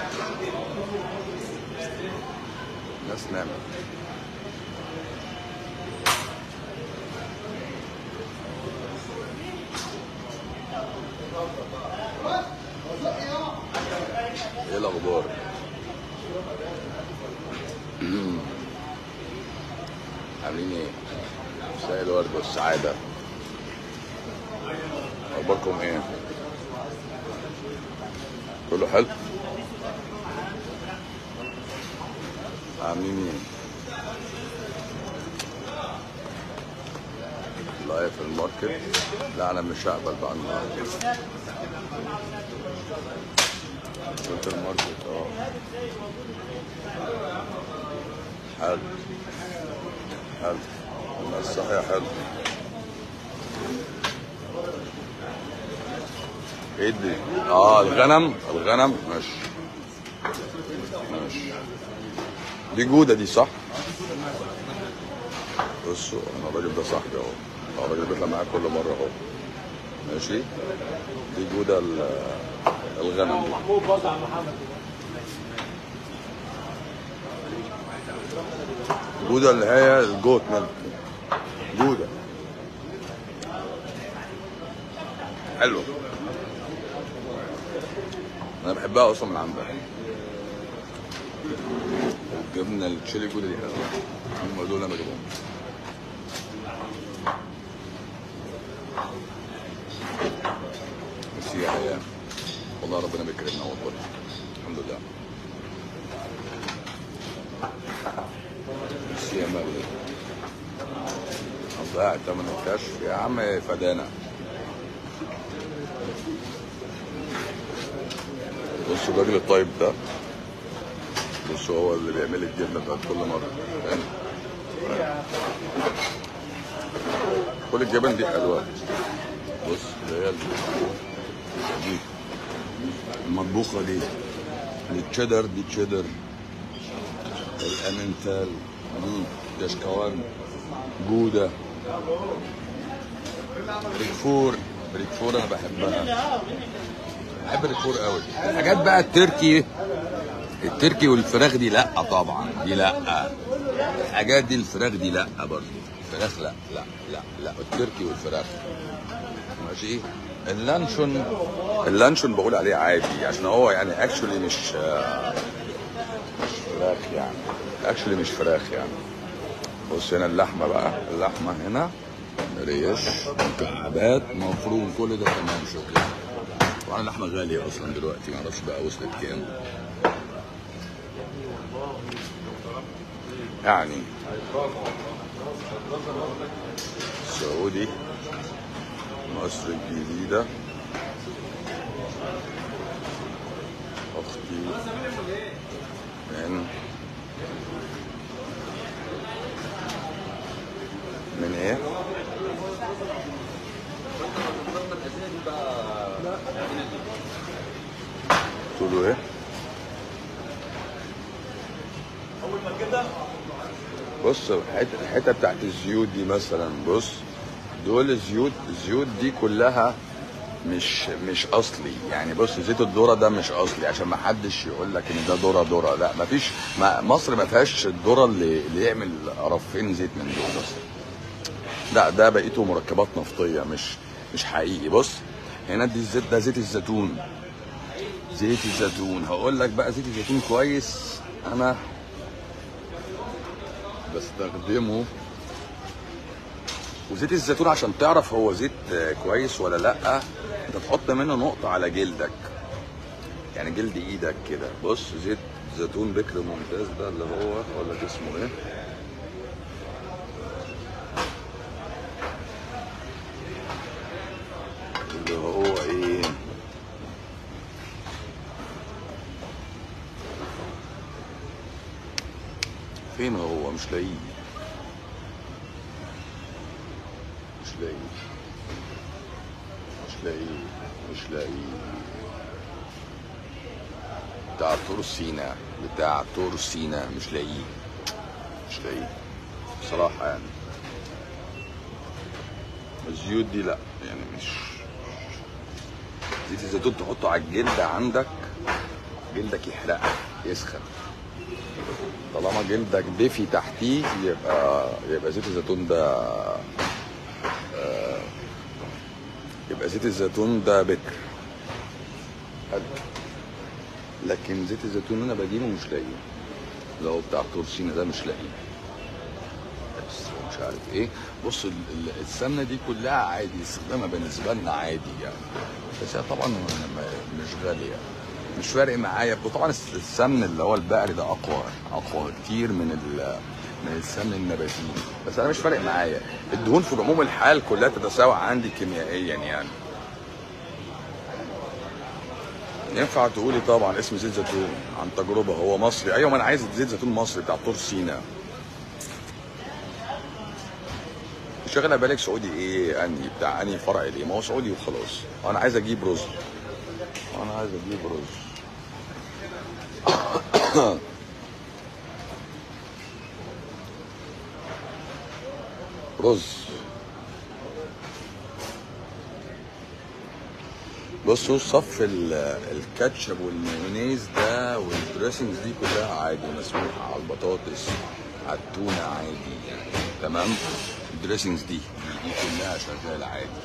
ناس نامت ايه الاخبار عاملين ايه مساء الورد والسعاده اخباركم ايه كله حلو عاملين ايه لايف في الماركت لا انا مش هقبل بقى النهارده قلت الماركت اه حلو حلو الناس صحيح حلو ايه دي؟ اه الغنم الغنم ماشي ماشي دي جودة دي صح؟ بصوا انا الراجل ده صاحبي اهو هو الراجل بيطلع معايا كل مرة اهو ماشي دي جودة ال- الغنم دي محمود برضه عم محمد جودة اللي هي الجوت ميلك جودة حلو انا بحبها اصلا من عندها الجبنه التشيلي جودة دي حلوه هم دول انا بجيبهم بس هي حياه والله ربنا بيكرمنا والله الحمد لله بس هي مغلب ضيع تمن الكشف يا عم فدانا بص الراجل الطيب ده بص هو اللي بيعمل لي الجبنه بتاعت كل مره هنا. كل الجبن دي حلوه بص اللي هي ال- دي المطبوخه دي دي تشيدر دي تشيدر الامنتال مم، دشكوان جوده ريكفور ريكفور انا بحبها بحب الريكفور قوي الحاجات بقى التركي التركي والفراخ دي لا طبعا دي لا الحاجات دي الفراخ دي لا برضه الفراخ لا لا لا لا التركي والفراخ ماشي اللانشون اللانشون بقول عليه عادي عشان هو يعني اكشولي مش مش فراخ يعني اكشولي مش فراخ يعني بص هنا اللحمه بقى اللحمه هنا ريش مكعبات مفروم كل ده تمام شغل طبعا اللحمه غاليه اصلا دلوقتي معرفش بقى وصلت كام يعني سعودي مصر الجديدة أختي من من إيه؟ تقولوا إيه؟ اول ما كده بص الحته الحته بتاعت الزيوت دي مثلا بص دول الزيوت الزيوت دي كلها مش مش اصلي يعني بص زيت الذره ده مش اصلي عشان ما حدش يقول لك ان ده ذره ذره لا ما فيش ما مصر ما فيهاش الذره اللي اللي يعمل رفين زيت من دول بس لا ده بقيته مركبات نفطيه مش مش حقيقي بص هنا دي الزيت ده زيت الزيتون زيت الزيتون هقول لك بقى زيت الزيتون كويس انا بستخدمه وزيت الزيتون عشان تعرف هو زيت آه، كويس ولا لا انت تحط منه نقطة على جلدك يعني جلد ايدك كده بص زيت زيتون بكر ممتاز ده اللي هو اقول لك اسمه ايه اللي هو ايه فين هو مش لاقيه مش لاقيه مش لاقيه مش لاقيه بتاع طور سينا بتاع طور سينا مش لاقيه مش لاقيه بصراحة يعني الزيوت دي لا يعني مش زيت الزيتون تحطه على الجلد عندك جلدك يحرقك يسخن طالما جلدك دفي تحتيه يبقى يبقى زيت الزيتون ده آه، يبقى زيت الزيتون ده بكر حلو. لكن زيت الزيتون انا بجيبه مش لاقيه اللي هو بتاع تورسينا ده مش لاقيه بس مش عارف ايه بص ال- ال- السمنه دي كلها عادي استخدامها بالنسبه لنا عادي يعني بس هي طبعا م- م- مش غاليه مش فارق معايا طبعا الس- السمن اللي هو البقري ده اقوى اقوى كتير من ال من السمن النباتي بس انا مش فارق معايا الدهون في عموم الحال كلها تتساوى عندي كيميائيا يعني ينفع تقولي طبعا اسم زيت زيتون عن تجربه هو مصري ايوه ما انا عايز زيت زيتون مصري بتاع طور سينا شغله بالك سعودي ايه اني بتاع اني فرع ليه ما هو سعودي وخلاص انا عايز اجيب رز انا عايز اجيب رز رز بصوا صف ال- الكاتشب والمايونيز ده والدريسنجز دي كلها عادي مسموحه على البطاطس على التونه عادي يعني تمام الدريسنجز دي دي كلها شغاله عادي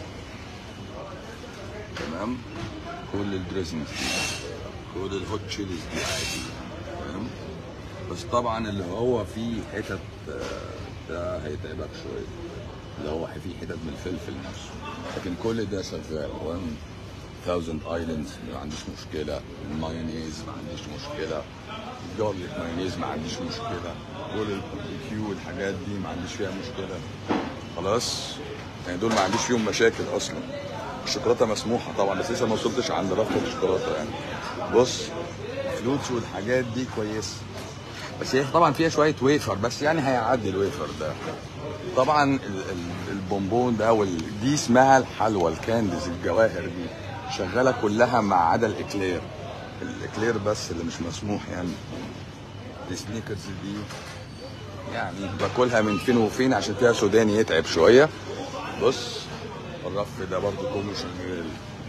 تمام كل الدريسنجز دي كل الهوت تشيليز دي عادي تمام بس طبعا اللي هو فيه حتت آه، ده هيتعبك شويه اللي هو فيه حتت من الفلفل نفسه لكن كل ده شغال 1000 ايلاندز ما عنديش مشكله المايونيز ما عنديش مشكله الجارليك مايونيز ما عنديش مشكله كل الباربيكيو والحاجات دي ما عنديش فيها مشكله خلاص يعني دول ما عنديش فيهم مشاكل اصلا الشوكولاته مسموحه طبعا بس لسه ما وصلتش عند رف الشوكولاته يعني بص فلوتس والحاجات دي كويسه بس هي طبعا فيها شويه ويفر بس يعني هيعدي الويفر ده طبعا ال- ال- البونبون ده وال... دي اسمها الحلوى الكانديز الجواهر دي شغاله كلها ما عدا الاكلير الاكلير بس اللي مش مسموح يعني السنيكرز دي يعني باكلها من فين وفين عشان فيها سوداني يتعب شويه بص الرف ده برضو كله شغال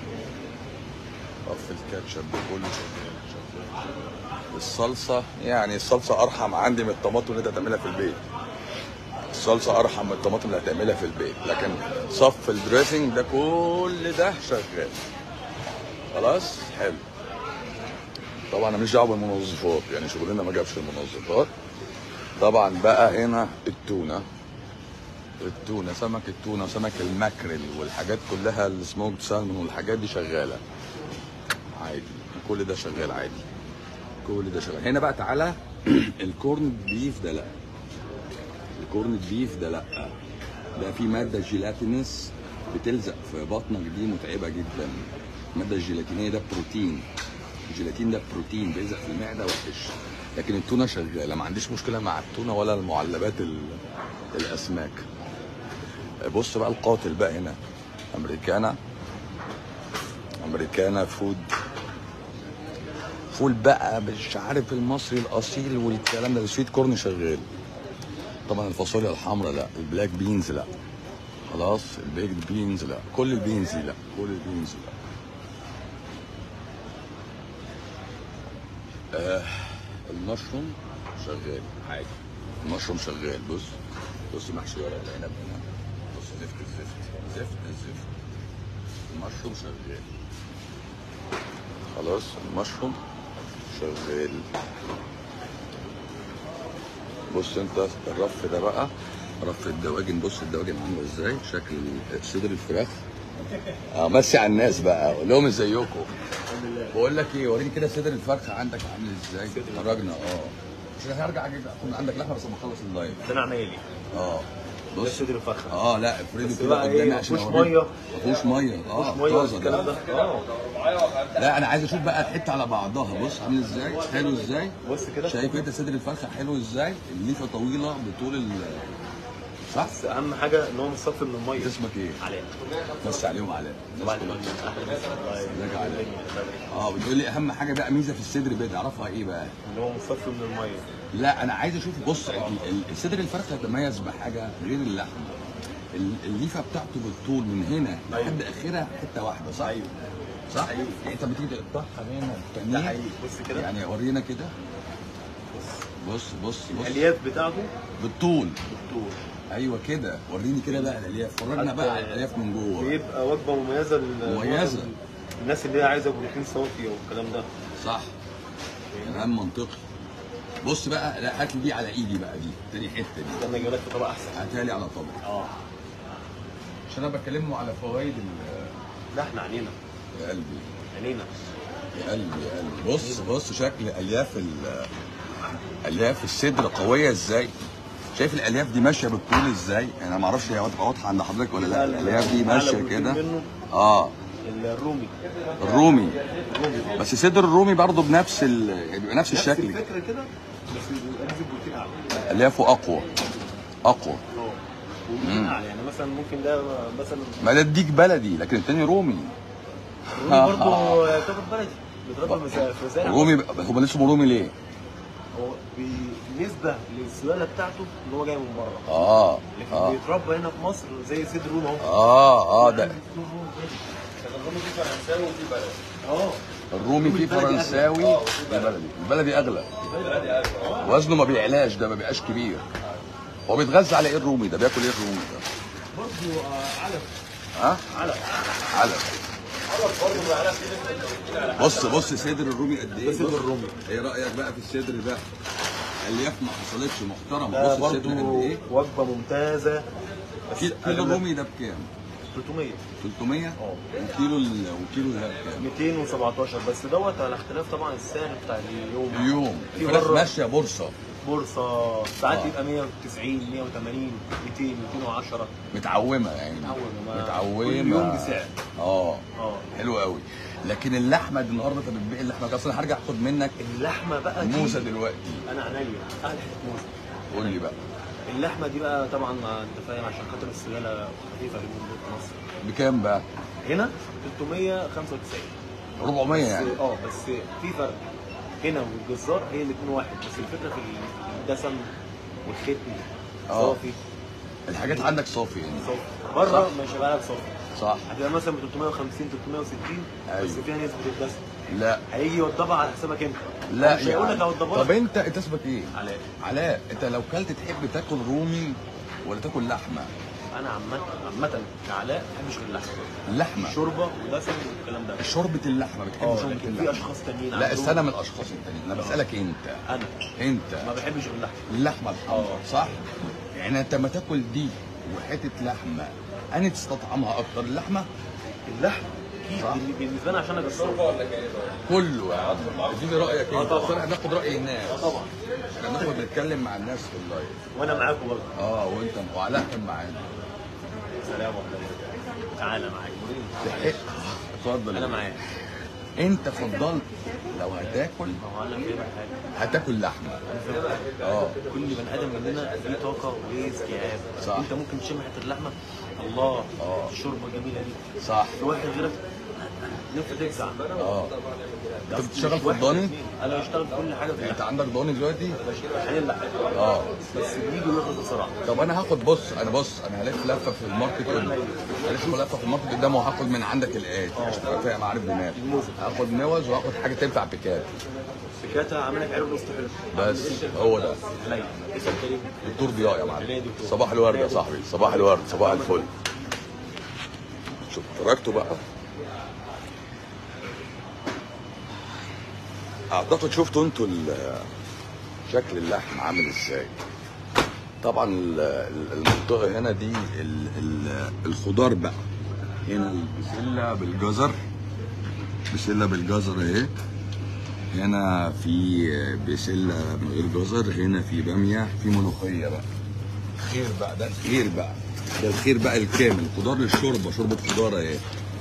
رف الكاتشب ده كله شغال شغال الصلصه يعني الصلصه ارحم عندي من الطماطم اللي انت هتعملها في البيت الصلصه ارحم من الطماطم اللي هتعملها في البيت لكن صف الدريسنج ده كل ده شغال خلاص حلو طبعا انا مش دعوه بالمنظفات يعني شغلنا ما جابش المنظفات طبعا بقى هنا التونه التونه سمك التونه وسمك الماكريل والحاجات كلها السموكد سالمون والحاجات دي شغاله عادي كل ده شغال عادي كل ده شغال هنا بقى تعالى الكورن بيف ده لا الكورن بيف ده لا ده في ماده جيلاتينس بتلزق في بطنك دي متعبه جدا الماده الجيلاتينيه ده بروتين الجيلاتين ده بروتين بيلزق في المعده وحش لكن التونه شغاله ما عنديش مشكله مع التونه ولا المعلبات ال- الاسماك بص بقى القاتل بقى هنا امريكانا امريكانا فود فول بقى مش عارف المصري الاصيل والكلام ده السويت كورن شغال طبعا الفاصوليا الحمراء لا البلاك بينز لا خلاص البيكد بينز لا كل البينز دي لا كل البينز لا آه المشروم شغال عادي المشروم شغال بص بص محشي ورق العنب هنا بص زفت الزفت زفت الزفت المشروم شغال خلاص المشروم شغال بص انت الرف ده بقى رف الدواجن بص الدواجن عامله ازاي شكل صدر الفراخ اه مسي على الناس بقى قول لهم ازيكم بقول لك ايه وريني كده صدر الفرخه عندك عامل ازاي فرجنا اه مش هرجع اجيب اكون عندك لحمه بس لما اخلص اللايف ده انا عمالي اه ده بص صدر الفرخه اه لا افرده بس كده بقى قدامي ايه عشان مفيهوش أوريك. ميه ما فيهوش ميه اه مفيهوش ميه طازه الكلام ده ده اه لا انا عايز اشوف بقى الحته على بعضها بص عامل ازاي حلو ازاي بص كده شايف انت صدر الفرخه حلو ازاي الليفه طويله بطول ال صح بس اهم حاجه ان هو مصفي من الميه انت اسمك ايه علاء بس عليهم علاء طبعا الناس كلها. احلى مسا ازيك يا علاء اه بتقول لي اهم حاجه بقى ميزه في الصدر بقى تعرفها ايه بقى ان هو مصفي من الميه لا انا عايز اشوف بص ال- ال- صدر الفرخه يتميز بحاجه غير اللحم ال- الليفه بتاعته بالطول من هنا لحد اخرها حته واحده صح؟ ايوه صح؟ يعني انت بتيجي تقطعها هنا ده بالتأنيب حقيقي بص كده يعني ورينا كده بص بص بص بص الالياف بتاعته بالطول بالطول ايوه كده وريني كده بقى الالياف فرجنا بقى على الالياف من جوه بيبقى وجبه مميزه لل- مميزة. الناس اللي هي عايزه بروتين صافي والكلام ده صح كلام منطقي بص بقى لا هات لي دي على ايدي بقى دي تاني حته دي استنى اجيب لك في طبق احسن هاتها لي على طبق اه عشان انا بكلمه على فوائد لا احنا عنينا يا قلبي عنينا يا قلبي يا قلبي بص بص شكل الياف ال الياف الصدر قويه ازاي شايف الالياف دي ماشيه بالطول ازاي انا ما اعرفش هي هتبقى واضحه عند حضرتك ولا لا الالياف دي أعلى ماشيه بروتين كده منه اه الرومي الرومي الرومي بس صدر الرومي برضه بنفس ال... يعني بيبقى نفس نفس الشكل الفكره كده بس بيبقى نسبه بروتين اعلى اليافه اقوى اقوى اه بروتين اعلى يعني مثلا ممكن ده مثلا ما ده اديك بلدي لكن التاني رومي الرومي برضه يعتبر بلدي بيتربى في مزارع رومي هو اسمه رومي ليه؟ هو بالنسبه للسلاله بتاعته ان هو جاي من بره اه لكن اه بيتربى هنا في مصر زي سيد روم اهو اه اه ده الرومي فيه فرنساوي وفيه بلدي اه الرومي فيه البلدي أغلى. فرنساوي آه، البلدي البلدي اغلى وزنه ما بيعلاش ده ما بيبقاش كبير هو بيتغذى على ايه الرومي ده بياكل ايه الرومي ده برضه آه، علف ها علف علف علف برضه علف كده بص بص صدر الرومي قد ايه ده صدر بص. الرومي. ايه رايك بقى في الصدر ده الياف ما حصلتش محترمه ده بص الصدر قد برضه ايه وجبه ممتازه بس كيلو كيلو الرومي ده بكام 300 300 اه. وكيلو ال... وكيلو ده بكام 217 بس دوت على اختلاف طبعا السعر بتاع اليوم اليوم في الفراخ بره ماشيه بورصه بورصه ساعات اه. يبقى 190 180 200 210 متعومه يعني متعومة. كل متعومه يوم بسعر. اه اه حلو قوي لكن اللحمه دي النهارده انت بتبيع اللحمه اصلا هرجع اخد منك اللحمه بقى دي موزه دلوقتي انا عينيا اهل حته موزه قول لي بقى اللحمه دي بقى طبعا ما انت فاهم عشان خاطر السلاله خفيفه اللي موجوده في مصر بكام بقى هنا 395 400 بس- يعني اه بس في فرق هنا والجزار هي الاثنين واحد بس الفكره في الدسم والختم اه. صافي الحاجات عندك صافي يعني صافي بره مش هيبقى لك صافي صح هتبقى مثلا ب 350 360 بس أيوه. فيها نسبه الدسم لا هيجي يوضبها على حسابك انت لا مش هيقول لك يعني. اوضبها طب انت انت اسمك ايه علاء علاء انت لو كلت تحب تاكل رومي ولا تاكل لحمه انا عامه عامه كعلاء ما بحبش غير اللحمه اللحمه شوربه ودسم والكلام ده شوربه اللحمه بتحب اه شوربه لكن في اللحمه اشخاص تانيين لا عندهم- استنى من الاشخاص التانيين انا بسالك انت انا انت ما بحبش غير اللحمه اللحمه الحمراء اه. صح يعني انت لما تاكل دي وحته لحمه انت تستطعمها اكتر اللحمه اللحمه اكيد صح. بالن- بالنسبه لي عشان اجسرها كله يا عم اديني رايك اه انت طبعا. اصل احنا هناخد راي الناس اه طبعا احنا بناخد نتكلم مع الناس في اللايف وانا معاكم برضه اه وانت وعلاء كان معانا سلام عليكم تعالى معاك تحق اتفضل انا معاك انت فضلت لو هتاكل ما هو انا فاهم حاجه هتاكل لحمه انا فاهم حاجه اه كل بني ادم مننا ليه طاقه وليه استيعاب صح. انت ممكن تشم حته اللحمه الله اه. الشوربه الجميله دي صح في واحد غيرك نفسه تجزع اه انت بس بتشتغل مش في واحد الضاني اتنين. انا بشتغل في كل حاجه في انت اللحمه عندك ضاني دلوقتي عشان اللحمه اه بس بيجي ويخلص بسرعه طب انا هاخد بص انا بص انا هلف لفه في الماركت قدام هلف لفه في الماركت قدام وهاخد من عندك الاتي عشان تبقى فاهم عارف دماغي هاخد نوز وهاخد حاجه تنفع بكات سكاتا عامل لك عرق نص حلو بس هو ده عليا اسال كريم دكتور ضياء يا معلم صباح الورد يا صاحبي صباح الورد صباح الفل شوف تركته بقى اعتقد شفتوا انتوا ال- شكل اللحم عامل ازاي طبعا ال- ال- المنطقه هنا دي ال- ال- الخضار بقى هنا البسله بالجزر بسله بالجزر اهي هنا في بسله من غير جزر هنا في باميه في ملوخيه بقى خير بقى ده الخير بقى ده الخير بقى الكامل خضار للشوربه شوربه خضار اهي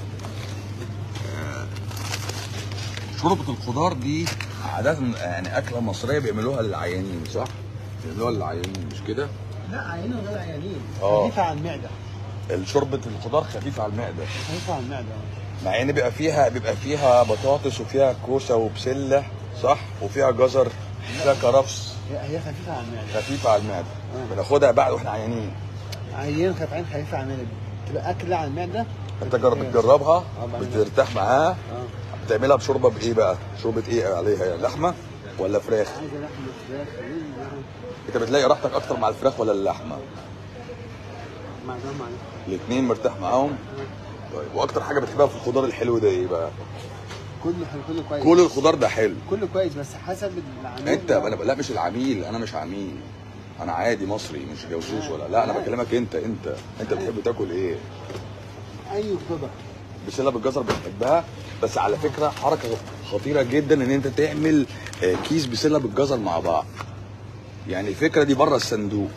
آه، شوربه الخضار دي عاده يعني اكله مصريه بيعملوها للعيانين صح؟ بيعملوها للعيانين مش كده؟ لا عينه غير عيانين اه. خفيفة على المعدة شوربه الخضار خفيفه على المعده خفيفة على المعدة مع ان بيبقى فيها بيبقى فيها بطاطس وفيها كوسه وبسله صح؟ وفيها جزر فيها كرفس هي هي خفيفة على المعدة خفيفه على المعده آه. بناخدها بعد واحنا عيانين عيان خف عين خفيفة على المعدة تبقى أكلة على المعدة انت جرب بتجربها اه بعملها. بترتاح معاها اه بتعملها بشوربه بايه بقى شوربه ايه عليها يعني لحمه ولا فراخ عايزه لحمه فراخ ليه؟ انت بتلاقي راحتك اكتر مع الفراخ ولا اللحمه معدوم عليه الاثنين مرتاح معاهم طيب واكتر حاجه بتحبها في الخضار الحلو ده ايه بقى كله حلو كله كويس كل الخضار ده حلو كله كويس بس حسب العميل انت انا لا مش العميل انا مش عميل انا عادي مصري مش جوشوش ولا لا انا بكلمك انت انت انت بتحب تاكل ايه اي خضار بسله بالجزر بتحبها بس على فكره حركه خطيره جدا ان انت تعمل آه، كيس بسله بالجزر مع بعض يعني الفكره دي بره الصندوق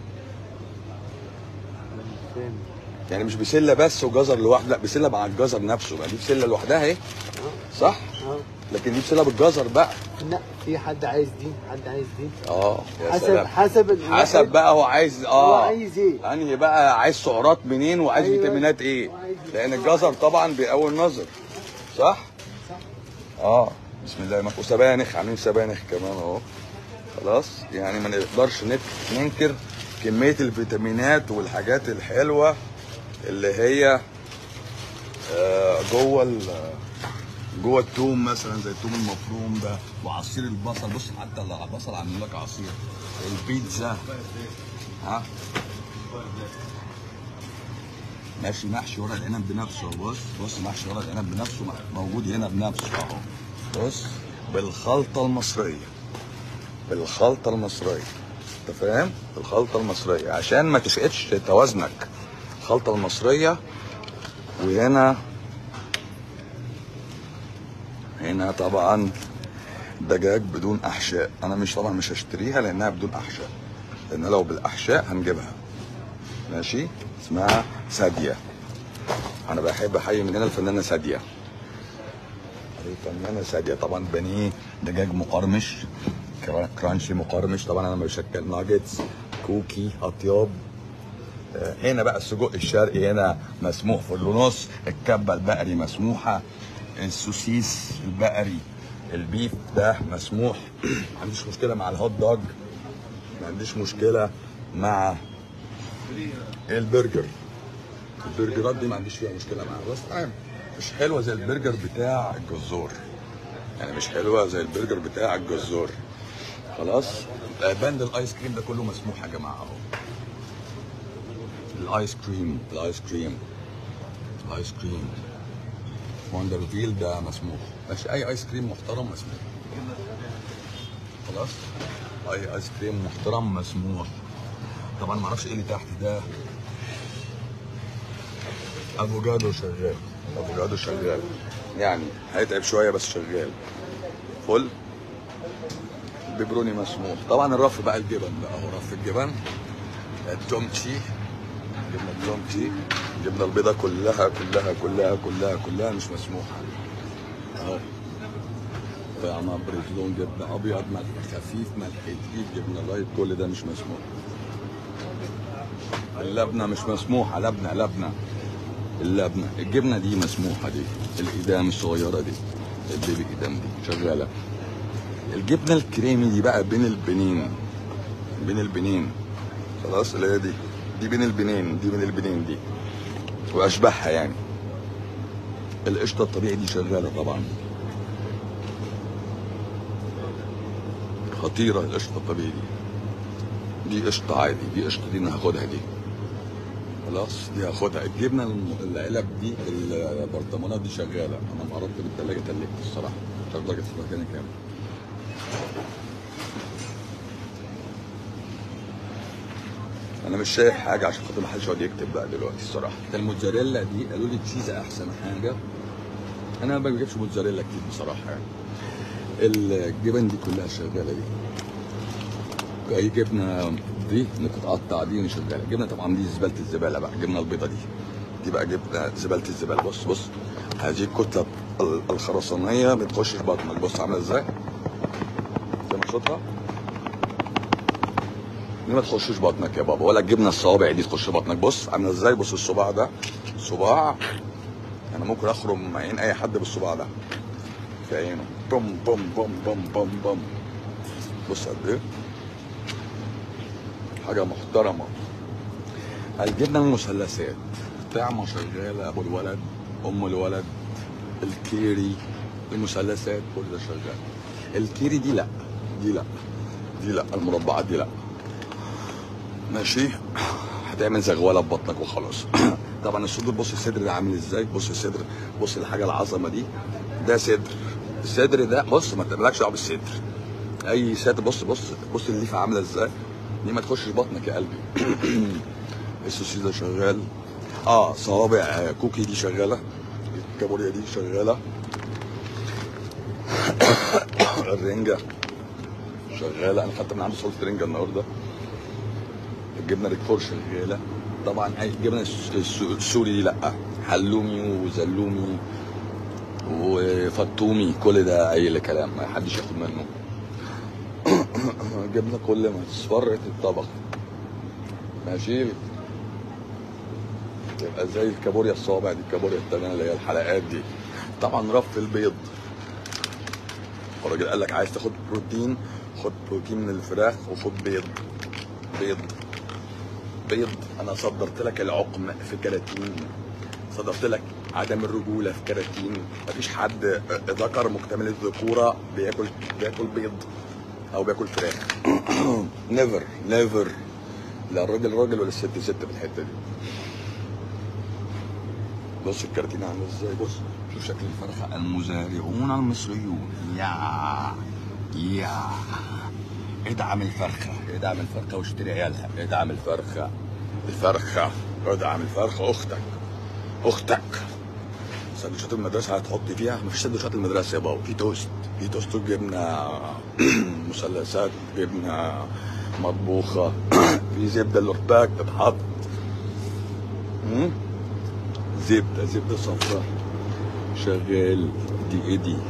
انا مش فاهم يعني مش بسله بس وجزر لوحده لا بسله مع الجزر نفسه بقى دي بسله لوحدها اهي اه صح اه لكن دي بسله بالجزر بقى لا في حد عايز دي حد عايز دي اه يا حسب سلام حسب الواحد حسب بقى هو عايز هو اه عايز ايه انهي بقى عايز سعرات منين وعايز أيوة. فيتامينات ايه وعايز إيه. لان الجزر طبعا بيقوي النظر صح صح اه بسم الله ما وسبانخ عاملين سبانخ كمان اهو خلاص يعني ما نقدرش نت- ننكر كميه الفيتامينات والحاجات الحلوه اللي هي آه، جوه ال- جوه التوم مثلا زي التوم المفروم ده وعصير البصل بص حتى البصل عامل لك عصير البيتزا ها ماشي محشي ورق العنب بنفسه أهو، بص بص محشي ورق العنب بنفسه موجود هنا بنفسه اهو بص بالخلطه المصريه بالخلطه المصريه انت فاهم بالخلطه المصريه عشان ما تفقدش توازنك الخلطه المصريه وهنا هنا طبعا دجاج بدون احشاء انا مش طبعا مش هشتريها لانها بدون احشاء لان لو بالاحشاء هنجيبها ماشي اسمها سادية انا بحب احيي من هنا الفنانه سادية الفنانه سادية طبعا بانيه دجاج مقرمش كرا- كرانشي مقرمش طبعا انا بشكل ناجتس كوكي اطياب آه، هنا بقى السجق الشرقي هنا مسموح في النص الكبه البقري مسموحه السوسيس البقري البيف ده مسموح ما عنديش مشكله مع الهوت دوج ما عنديش مشكله مع البرجر البرجرات دي ما عنديش فيها مشكله معاها بس عام مش حلوه زي البرجر بتاع الجزار يعني مش حلوه زي البرجر بتاع الجزار خلاص آه، بند الايس كريم ده كله مسموح يا جماعه اهو الايس كريم الايس كريم الايس كريم وندر فيل ده مسموح مش اي ايس كريم محترم مسموح خلاص اي ايس كريم محترم مسموح طبعا ما اعرفش ايه اللي تحت ده افوكادو شغال افوكادو شغال يعني هيتعب شويه بس شغال فل بيبروني مسموح طبعا الرف بقى الجبن بقى هو رف الجبن التومتشي جبنا التومتشي جبنا البيضه كلها كلها كلها كلها كلها مش مسموحه اهو طعمها بريزلون جبنه ابيض ملح خفيف ملح تقيل جبنه لايت كل ده مش مسموح اللبنه مش مسموحه لبنه لبنه اللبنه الجبنه دي مسموحه دي الايدام الصغيره دي البيبي ايدام دي شغاله الجبنه الكريمي دي بقى بين البنين بين البنين خلاص اللي هي دي دي بين البنين دي بين البنين دي واشبهها يعني القشطه الطبيعي دي شغاله طبعا خطيره القشطه الطبيعي دي دي قشطه عادي دي قشطه دي انا هاخدها دي خلاص دي هاخدها الجبنه الم- العلب دي البرطمانات دي شغاله انا ما قربت بالثلاجه تلجت الصراحه مش عارف درجه الحراره كام انا مش شايف حاجه عشان خاطر ما حدش يقعد يكتب بقى دلوقتي الصراحه الموتزاريلا دي قالوا لي تشيز احسن حاجه انا ما بجيبش موتزاريلا كتير بصراحه يعني الجبن دي كلها شغاله دي اي جبنه دي اللي بتتقطع دي مش شغاله جبنه طبعا دي زباله الزباله بقى الجبنه البيضه دي دي بقى جبنه زباله الزباله بص بص هذه الكتله ال- الخرسانيه بتخش في بطنك بص عامله ازاي سامع صوتها دي ما تخشش بطنك يا بابا ولا الجبنه الصوابع دي تخش بطنك بص عامله ازاي بص الصباع ده صباع انا ممكن اخرم عين اي حد بالصباع ده في عينه بوم بوم بوم بوم بوم بوم بص قد ايه حاجه محترمه الجبنه المثلثات الطعمه شغاله ابو الولد ام الولد الكيري المثلثات كل ده شغال الكيري دي لا دي لا دي لا المربعات دي لا ماشي هتعمل زغوله في بطنك وخلاص طبعا الصدر بص الصدر ده عامل ازاي بص الصدر بص الحاجه العظمه دي ده صدر الصدر ده بص ما تعملكش دعوه بالصدر اي صدر بص بص بص الليفه عامله ازاي دي ما تخشش بطنك يا قلبي السوسيس ده شغال اه صوابع آه، كوكي دي شغاله الكابوريا دي شغاله الرنجه شغاله انا خدت من عنده صلصه رنجه النهارده الجبنه ريكفور شغاله طبعا اي جبنه الس- الس- السوري دي لا حلومي وزلومي وفطومي كل ده اي كلام ما حدش ياخد منه جبنه كل ما تصفر الطبق ماشي يبقى زي الكابوريا الصوابع دي الكابوريا التانية اللي هي الحلقات دي طبعا رف البيض الراجل قال لك عايز تاخد بروتين خد بروتين من الفراخ وخد بيض بيض بيض انا صدرت لك العقم في كراتين صدرت لك عدم الرجوله في كراتين مفيش حد ذكر مكتمل الذكوره بياكل بياكل بيض او بياكل فراخ نيفر نيفر لا الراجل راجل ولا الست ست في الحته دي بص الكراتين عامل ازاي بص شوف شكل الفرخه المزارعون المصريون يا يا ادعم الفرخه ادعم الفرخه واشتري عيالها ادعم الفرخه الفرخه ادعم الفرخه اختك اختك سندوتشات المدرسه هتحط فيها مفيش سندوتشات المدرسه يا بابا في توست في توست وجبنه مثلثات جبنه مطبوخه في زبده لورباك تتحط مم؟ زبده زبده صفراء شغال دي ايه دي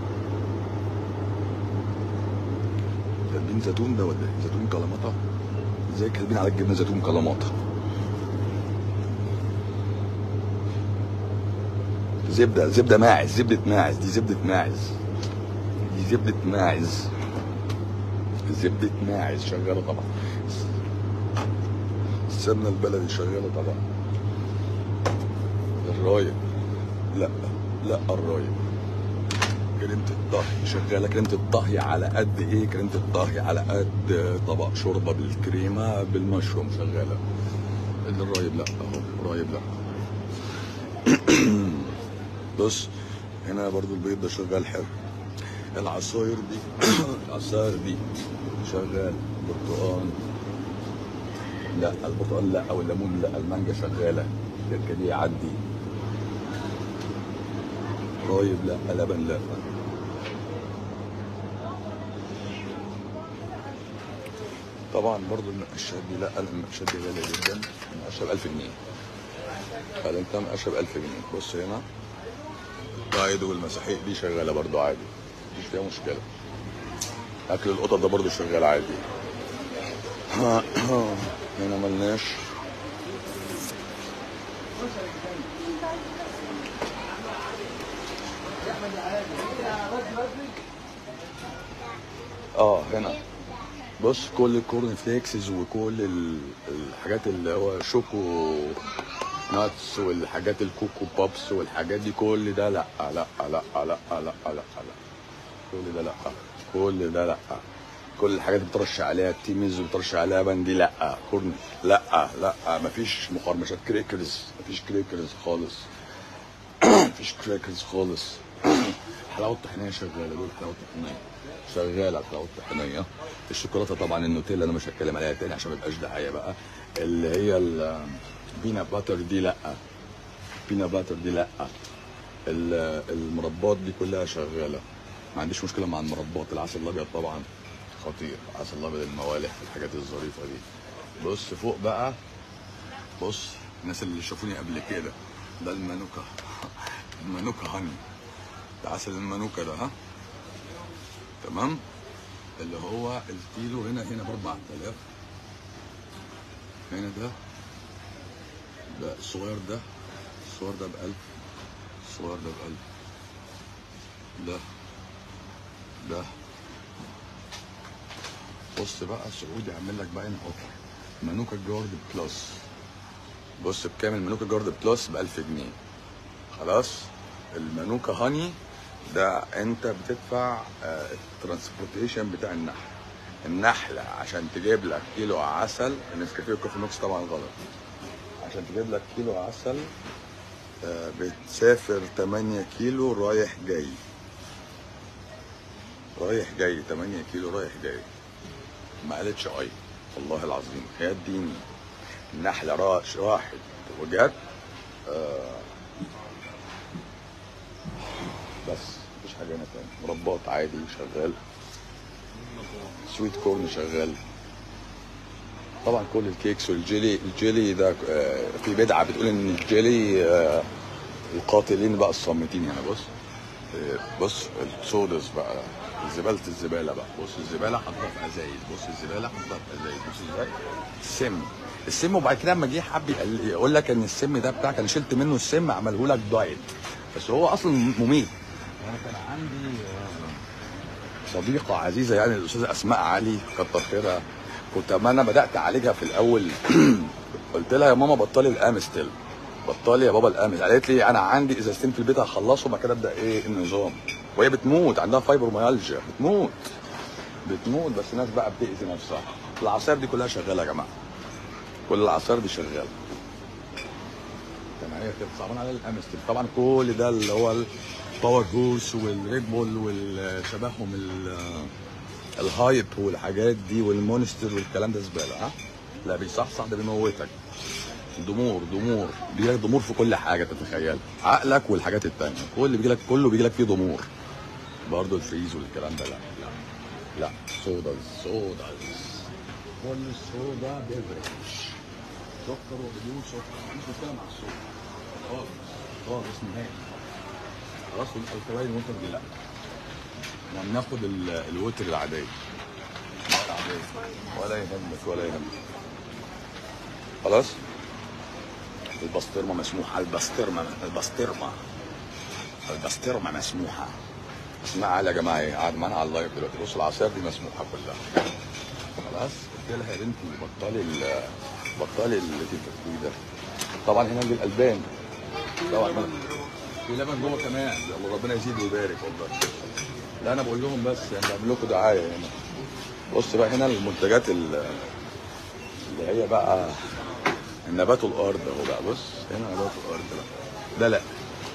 كاتبين زيتون ده ولا ايه زيتون كلاماتا ازاي كاتبين على الجبنه زيتون كلاماتا زبده زبده ماعز زبده ماعز دي زبده ماعز دي زبده ماعز زبده ماعز شغاله طبعا السمنه البلدي شغاله طبعا الرايب لا لا الرايب كريمة الطهي شغالة كريمة الطهي على قد ايه كريمة الطهي على قد طبق شوربة بالكريمة بالمشروم شغالة الرايب لا اهو رايب لا بص هنا برضو البيض ده شغال حلو العصاير دي العصاير دي شغال برتقال لا البرتقال لا او الليمون لا المانجا شغالة الشركة دي يعدي رايب لا لبن لا طبعا برضو المقشات دي لا المقشات دي غالية جدا المقشة ب 1000 جنيه قال انت مقشة ب 1000 جنيه بص هنا القايد والمساحيق دي شغالة برضو عادي مفيش فيها مشكلة أكل القطط ده برضو شغال عادي هنا ملناش اه هنا بص كل الكورن فليكسز وكل ال- الحاجات اللي هو شوكو ناتس والحاجات الكوكو بوبس والحاجات دي كل ده لا لا لا لا لا لا لا كل ده لا كل ده لا كل الحاجات اللي بترش عليها تيميز وبترش عليها بندي لا كورن لا لا مفيش مقرمشات كريكرز مفيش كريكرز خالص مفيش كريكرز خالص حلاوه الطحينيه شغاله دول حلاوه الطحينيه شغاله الحلاوه الطحينيه الشوكولاته طبعا النوتيلا انا مش هتكلم عليها تاني عشان ما يبقاش دعايه بقى اللي هي البينا باتر دي لا بينا باتر دي لا ال- المربات دي كلها شغاله ما عنديش مشكله مع المربات العسل الابيض طبعا خطير العسل الابيض الموالح الحاجات الظريفه دي بص فوق بقى بص الناس اللي شافوني قبل كده ده المانوكا المانوكا هاني ده عسل المانوكا ده ها تمام اللي هو الكيلو هنا هنا ب 4000 هنا ده ده الصغير ده الصغير ده ب 1000 الصغير ده ب 1000 ده ده بص بقى سعودي عامل لك بقى هنا اوفر مانوكا جارد بلس بص بكام المانوكا جارد بلس ب 1000 جنيه خلاص المانوكا هاني ده انت بتدفع آه، الترانسبورتيشن بتاع النحل النحله عشان تجيب لك كيلو عسل النسكافيه والكوفي نوكس طبعا غلط عشان تجيب لك كيلو عسل آه، بتسافر 8 كيلو رايح جاي رايح جاي 8 كيلو رايح جاي ما قالتش اي والله العظيم هي اديني النحله راش راحت وجت آه بس مفيش حاجه هنا تاني مربات عادي شغال سويت كورن شغال طبعا كل الكيكس والجيلي الجيلي ده آه، في بدعه بتقول ان الجيلي آه، القاتلين بقى الصامتين يعني بص آه، بص السودس بقى زباله الزباله بقى بص الزباله حاطها في ازايز بص الزباله حاطها في ازايز بص ازاي السم السم وبعد كده لما جه حب يقل- يقول لك ان السم ده بتاعك انا شلت منه السم عمله لك دايت بس هو اصلا مميت انا كان عندي آه، صديقه عزيزه يعني الاستاذه اسماء علي كتر خيرها كنت اما انا بدات اعالجها في الاول قلت لها يا ماما بطلي الامستل بطلي يا بابا الامس قالت لي انا عندي ازازتين في البيت هخلصهم بعد كده ابدا ايه النظام وهي بتموت عندها فايبروميالجيا بتموت بتموت بس الناس بقى بتاذي نفسها العصاير دي كلها شغاله يا جماعه كل العصاير دي شغاله كان هي كانت صعبان عليها الامستل طبعا كل ده اللي هو الباور جوس والريد بول والشبههم ال- الهايب والحاجات دي والمونستر والكلام ده زباله ها لا بيصحصح ده بيموتك ضمور ضمور بيجيلك ضمور في كل حاجه تتخيل عقلك والحاجات التانية كل اللي بيجيلك كله بيجيلك فيه ضمور برضه الفريز والكلام ده لا لا لا سوداز سوداز كل السودا بيفرج سكر وبدون سكر مش مشكله مع السودا خالص خالص نهائي خلاص والالكلاين ووتر دي لا يعني بناخد ال- الوتر العاديه العاديه ولا يهمك ولا يهمك خلاص البسطرمه مسموحه البسطرمه البسطرمه البسطرمه مسموحه اسمها علي يا جماعه ايه قاعد معانا على اللايف دلوقتي بصوا العصاير دي مسموحه كلها خلاص قلت لها يا بنتي بطلي ال- بطلي اللي انت بتاكليه ده طبعا هنا دي الالبان طبعا في لبن جوه كمان الله ربنا يزيد ويبارك والله لا انا بقول لهم بس يعني بعمل لكم دعايه هنا بص بقى هنا المنتجات ال- اللي هي بقى النبات الارض اهو بقى بص هنا نبات الارض لا ده لا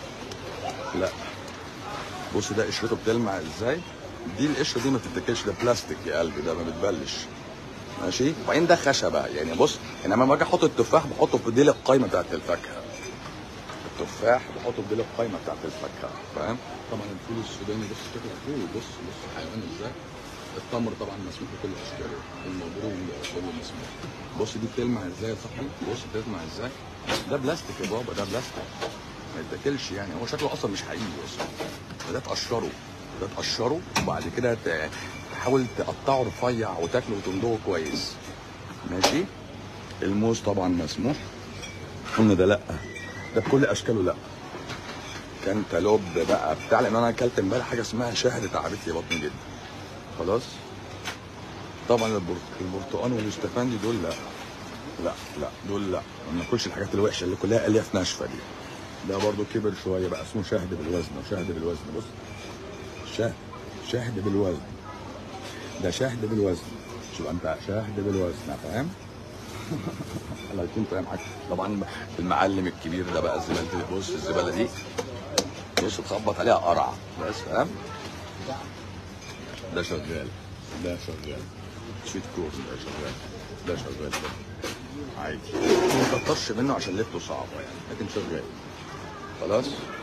لا بص ده قشرته بتلمع ازاي دي القشره دي ما بتتاكلش ده بلاستيك يا قلبي ده ما بتبلش ماشي وبعدين ده خشبه يعني بص يعني لما باجي احط التفاح بحطه في ديل القايمه بتاعت الفاكهه التفاح بحطه في ديل القايمه بتاعت الفاكهه فاهم طبعا الفول السوداني بص شكله فول بص بص حيوان ازاي التمر طبعا مسموح بكل اشكاله المبروم كله مسموح بص دي بتلمع ازاي يا صاحبي بص بتلمع ازاي ده بلاستيك يا بابا ده بلاستيك ما يتاكلش يعني هو شكله اصلا مش حقيقي اصلا ده تقشره ده تقشره وبعد كده ت- تحاول تقطعه رفيع وتاكله وتندوه كويس ماشي الموز طبعا مسموح قلنا ده لا ده بكل اشكاله لا كانتالوب بقى بتاع لان انا اكلت امبارح حاجه اسمها شهد تعبت لي بطني جدا خلاص طبعا البر- البرتقال والاستفندي دول لا لا لا دول لا ما ناكلش الحاجات الوحشه اللي كلها الياف ناشفه دي ده برضو كبر شويه بقى اسمه شهد بالوزن وشهد بالوزن بص شهد شهد بالوزن ده شهد بالوزن شوف انت شهد بالوزن فاهم الله يكون فاهم حاجه طبعا المعلم الكبير ده بقى الزباله دي بص الزباله دي بص تخبط عليها قرع بس فاهم ده شغال ده شغال سويت كورن ده شغال ده شغال ده عادي ما تكترش منه عشان لفته صعبه يعني لكن شغال خلاص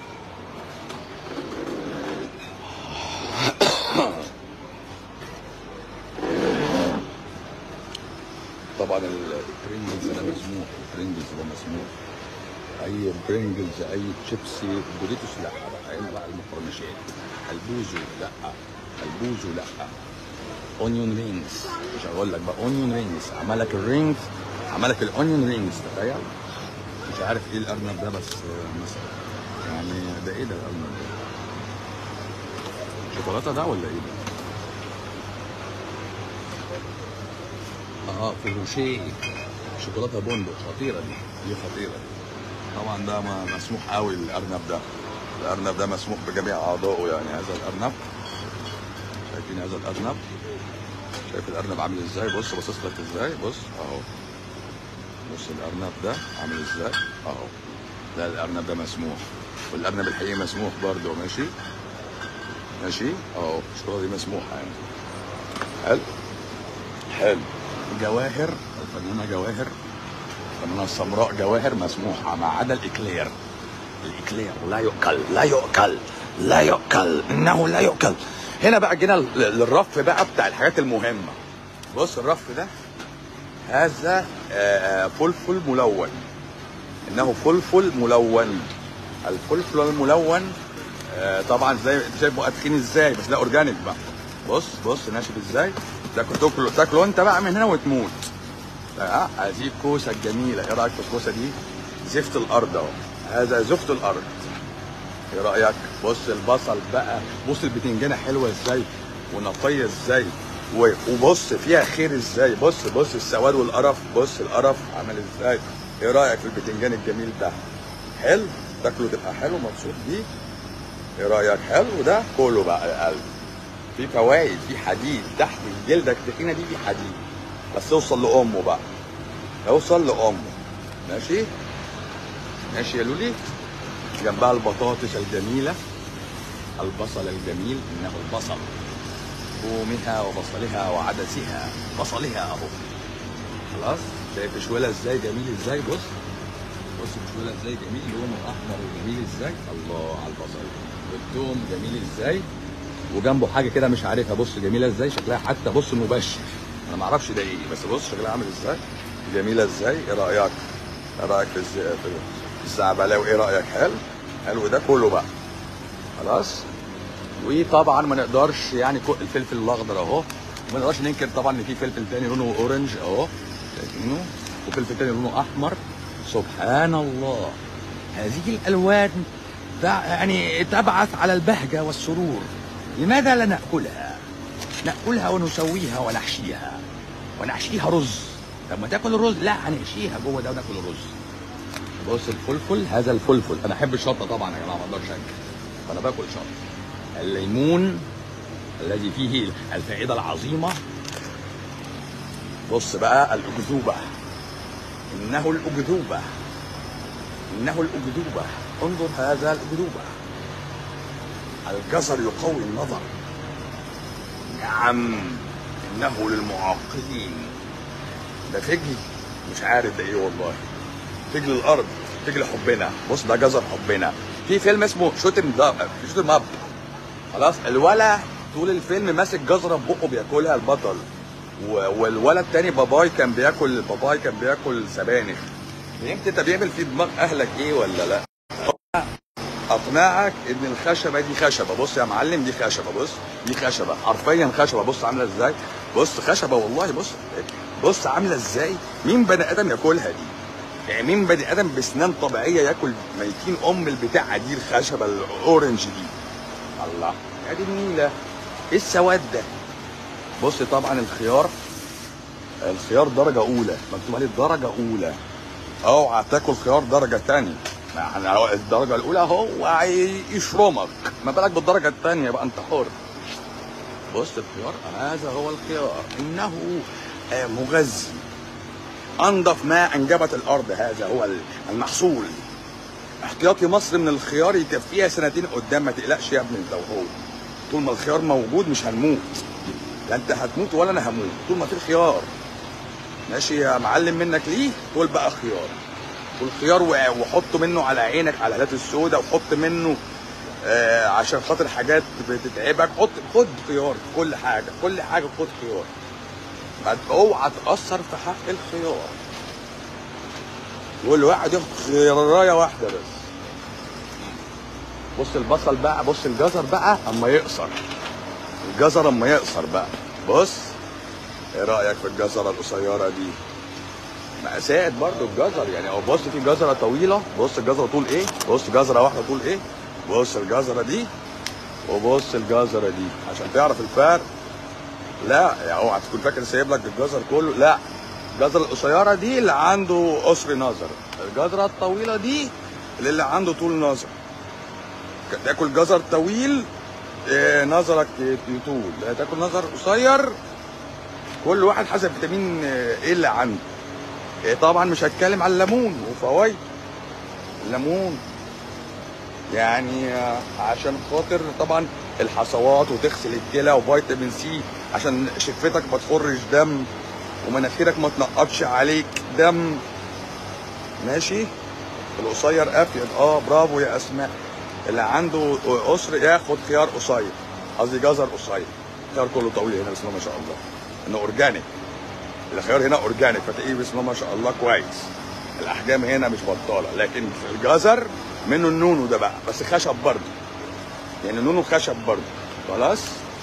طبعا البرينجلز ده مسموح البرينجلز ده مسموح اي برينجلز اي شيبسي دوريتوس لا بقى هنا بقى المقرمشات البوزو لا البوزو لا اونيون رينجز مش هقول لك بقى اونيون رينجز عملك الرينجز عملك الاونيون رينجز تخيل مش عارف ايه الارنب ده بس آه، مثلا يعني ده ايه ده الارنب ده شوكولاته ده ولا ايه ده اه فروشيه شوكولاته بندق خطيره دي دي خطيره طبعا ده ما مسموح قوي الارنب ده الارنب ده مسموح بجميع اعضائه يعني هذا الارنب شايفين هذا الارنب شايف الارنب عامل ازاي بص باصص لك ازاي بص اهو بص الارنب ده عامل ازاي اهو لا الارنب ده مسموح والارنب الحقيقي مسموح برضه ماشي ماشي اهو الشوكولاته دي مسموحه يعني حلو حلو جواهر الفنانه جواهر الفنانه السمراء جواهر مسموحه ما عدا الاكلير الاكلير لا يؤكل لا يؤكل لا يؤكل انه لا يؤكل هنا بقى جينا لل- للرف بقى بتاع الحاجات المهمه بص الرف ده هذا آه، آه، فلفل ملون انه فلفل ملون الفلفل الملون آه، طبعا زي انت شايف بقى تخين ازاي بس ده اورجانيك بقى بص بص ناشف ازاي تاكل تاكله تاكله انت بقى من هنا وتموت اه هذه الكوسه الجميله ايه رايك في الكوسه دي زفت الارض اهو هذا زفت الارض ايه رايك بص البصل بقى بص البتنجانه حلوه ازاي ونقيه ازاي و- وبص فيها خير ازاي بص بص السواد والقرف بص القرف عامل ازاي ايه رايك في البتنجان الجميل ده حلو تاكله تبقى حلو مبسوط بيه ايه رايك حلو ده كله بقى يا قلبي في فوائد في حديد تحت الجلده التخينه دي في حديد بس اوصل لامه بقى اوصل لامه ماشي ماشي يا لولي جنبها البطاطس الجميله البصل الجميل انه البصل ثومها وبصلها وعدسها بصلها اهو خلاص شايف شويلة ازاي جميل ازاي بص بص شويلة ازاي جميل لونه احمر وجميل ازاي الله على البصل والثوم جميل ازاي وجنبه حاجه كده مش عارفها بص جميله ازاي شكلها حتى بص مبشر انا ما اعرفش ده ايه بس بص شكلها عامل ازاي جميله ازاي ايه رايك ايه رايك في الز- في الزعبلاوي ايه رايك حلو حلو ده كله بقى خلاص وطبعا ما نقدرش يعني كو- الفلفل الاخضر اهو ما نقدرش ننكر طبعا ان في فلفل تاني لونه اورنج اهو شايفينه وفلفل تاني لونه احمر سبحان الله هذه الالوان تع- يعني تبعث على البهجه والسرور لماذا لا ناكلها ناكلها ونسويها ونحشيها ونحشيها رز طب ما تاكل الرز لا هنحشيها جوه ده وناكل الرز بص الفلفل هذا الفلفل انا احب الشطه طبعا يا جماعه ما اقدرش انكر فانا باكل شطه الليمون الذي فيه الفائده العظيمه بص بقى الاكذوبه انه الاكذوبه انه الاكذوبه انظر هذا الاكذوبه الجزر يقوي النظر نعم انه للمعاقلين ده فجل مش عارف ده ايه والله فجل الارض فجل حبنا بص ده جزر حبنا في فيلم اسمه شوتم اب شوتم اب خلاص الولا طول الفيلم ماسك جزره ببقه بياكلها البطل و- والولد التاني باباي كان بياكل باباي كان بياكل سبانخ فهمت انت بيعمل في دماغ اهلك ايه ولا لا اقنعك ان الخشبه دي خشبه بص يا معلم دي خشبه بص دي خشبه حرفيا خشبه بص عامله ازاي بص خشبه والله بص بص عامله ازاي مين بني ادم ياكلها دي يعني مين بني ادم بسنان طبيعيه ياكل ميتين ام البتاعه دي الخشبه الاورنج دي الله ادي النيله ايه السواد ده بص طبعا الخيار الخيار درجه اولى مكتوب عليه درجه اولى اوعى تاكل خيار درجه تانية يعني هو الدرجه الاولى هو هيشرمك ما بالك بالدرجه الثانيه بقى انت حر بص الخيار هذا هو الخيار انه آه، مغذي انظف ما انجبت الارض هذا هو المحصول احتياطي مصر من الخيار يكفيها سنتين قدام ما تقلقش يا ابني انت وهو طول ما الخيار موجود مش هنموت لا انت هتموت ولا انا هموت طول ما في خيار ماشي يا معلم منك ليه كل بقى خيار كل خيار و- وحط منه على عينك على الهالات السوداء وحط منه آه عشان خاطر حاجات بتتعبك حط خد خيار في كل حاجه كل حاجه خد خيار بعد اوعى تاثر في حق الخيار كل واحد ياخد خيارية واحده بس بص البصل بقى بص الجزر بقى اما يقصر الجزر اما يقصر بقى بص ايه رايك في الجزره القصيره دي مأساة برضو الجزر يعني او بص في جزره طويله بص الجزره طول ايه بص جزره واحده طول ايه بص الجزره دي وبص الجزره دي عشان تعرف الفرق لا يعني اوعى تكون فاكر سايب لك الجزر كله لا الجزره القصيره دي اللي عنده قصر نظر الجزره الطويله دي اللي, اللي عنده طول نظر تاكل جزر طويل آه، نظرك يطول تاكل نظر قصير كل واحد حسب فيتامين آه، ايه اللي عنده آه، طبعا مش هتكلم على الليمون وفوائد الليمون يعني آه، عشان خاطر طبعا الحصوات وتغسل الكلى وفيتامين سي عشان شفتك ما تخرج دم ومناخيرك ما تنقطش عليك دم ماشي القصير افيد اه برافو يا اسماء اللي عنده قصر ياخد خيار قصير قصدي جزر قصير الخيار كله طويل هنا بسم الله ما شاء الله انه اورجانيك الخيار هنا اورجانيك فتلاقيه بسم الله ما شاء الله كويس الاحجام هنا مش بطاله لكن في الجزر منه النونو ده بقى بس خشب برضه يعني نونو خشب برضه خلاص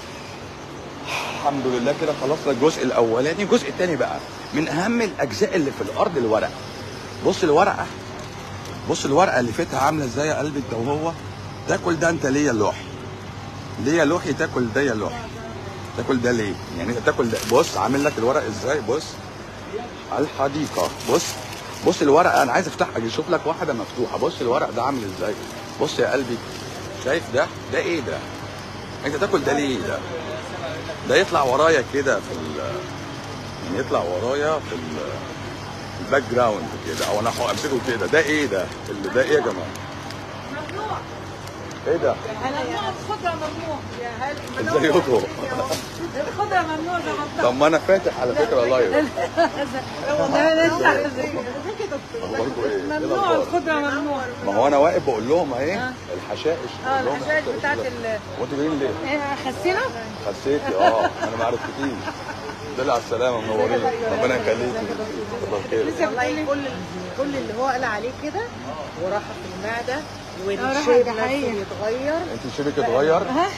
الحمد لله كده خلصنا الجزء الاولاني الجزء الثاني بقى من اهم الاجزاء اللي في الارض الورق بص الورقه بص الورقه اللي فيتها عامله ازاي يا قلبك ده وهو تاكل ده انت ليه يا لوحي ليه يا لوحي تاكل ده يا لوحي تاكل ده ليه يعني انت تاكل ده بص عامل لك الورق ازاي بص الحديقه بص بص الورقه انا عايز افتحها اشوف لك واحده مفتوحه بص الورق ده عامل ازاي بص يا قلبي شايف ده ده ايه ده انت تاكل ده ليه ده ده يطلع ورايا كده في ال يعني يطلع ورايا في ال في الباك جراوند كده او انا امسكه كده ده ايه ده اللي ده ايه يا جماعه ممنوع ايه ده ممنوع الخضرة ممنوع يا هل ازيكم الخضرة ممنوع زي ما طب ما انا فاتح على فكره لايف لا لا اخباركم ايه؟ إيه ممنوع الأخبار؟ الخضرة ممنوع ما هو انا واقف بقول لهم اهي آه. الحشائش اه بقول لهم الحشائش بتاعت ده. ال وانتوا جايين ليه؟ إيه، خسينا خسيتي اه انا ما عرفتكيش دل على السلامه منورين ربنا يخليكي كتر خيرك والله كل كل اللي هو قال عليه كده وراحه في المعده راحة، والشيب ده نفسه حقيقي. يتغير انت شبك اتغير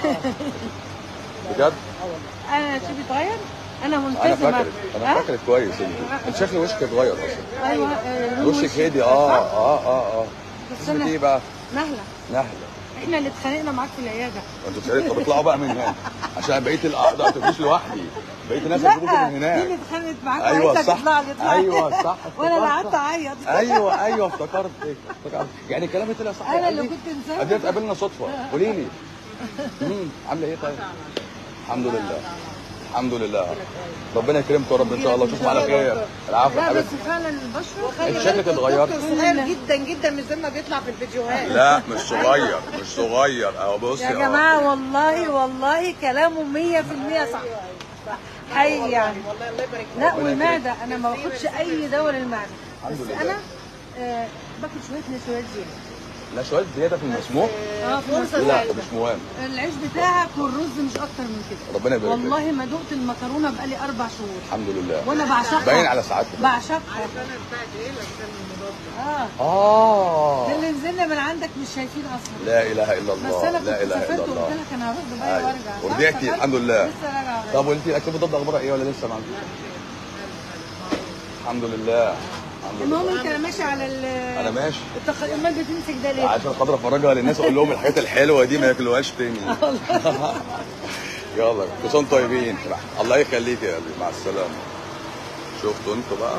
بجد انا شو بيتغير انا انا ملتزمة فاكرك انا ها؟ فاكرك كويس انت انت شكل وشك اتغير اصلا ايوه آه، لون وشك وشي. هادي اه صح؟ اه اه اه بس اسمك انا ايه بقى؟ نهلة نهله احنا اللي اتخانقنا معاك في العيادة انتوا اتخانقتوا طب اطلعوا بقى من هنا عشان بقيه القعده ما تبقوش لوحدي بقيه الناس هيجيبوكم لا من دي اللي هناك اتخانقت معاك ايوه وقالت لك صح اطلع لي اطلع لي. ايوه صح وانا اللي افتكرت. قعدت اعيط ايوه ايوه افتكرت افتكرت يعني كلامي طلع صح انا اللي قلبي؟ كنت مسافر قد ايه اتقابلنا صدفه قولي لي مم، عامله ايه طيب الحمد لله الحمد لله ربنا يكرمكم يا رب ان شاء الله اشوفكم على خير العفو لا بس حبيبتي فعلا البشرة انت شكلك اتغيرت دكتور صغير جدا جدا مش زي ما بيطلع في الفيديوهات لا مش صغير مش صغير اهو بصي يا اهو. جماعة والله والله كلامه مية في المية صح حقيقي يعني والله الله يبارك فيك. لا والمعدة أنا ما باخدش أي دواء للمعدة الحمد بس لله. أنا آه باكل شوية نشويات زيادة لا شويه زياده في المسموح اه في فرصة المسلوق. لا زايدة. مش مهم العيش بتاعك والرز مش أكتر من كده ربنا يبارك فيك والله ما دقت المكرونة بقالي أربع شهور الحمد لله وأنا بعشقها باين على سعادتك بعشقها انا بتاعت ايه لو المضاد اه اه ده اللي نزلنا من عندك مش شايفين أصلا لا اله الا بس الله أنا لا كنت اله سافرت الا وقلت الله لك أنا هروح دبي أيوة. وأرجع صح؟ ورجعتي؟ سافرت؟ الحمد لله. لسه راجعة طب وانت الاكتب ضد اخبارها ايه ولا لسه ما عندكش الحمد لله الحمد المهم لله أنت ماشي على ال انا ماشي التخ... امال بتمسك ده ليه؟ عشان خاطر افرجها للناس اقول لهم الحاجات الحلوه دي ما ياكلوهاش تاني يلا كل سنه وانتم طيبين الله يخليك يا قلبي مع السلامه شفتوا انتوا بقى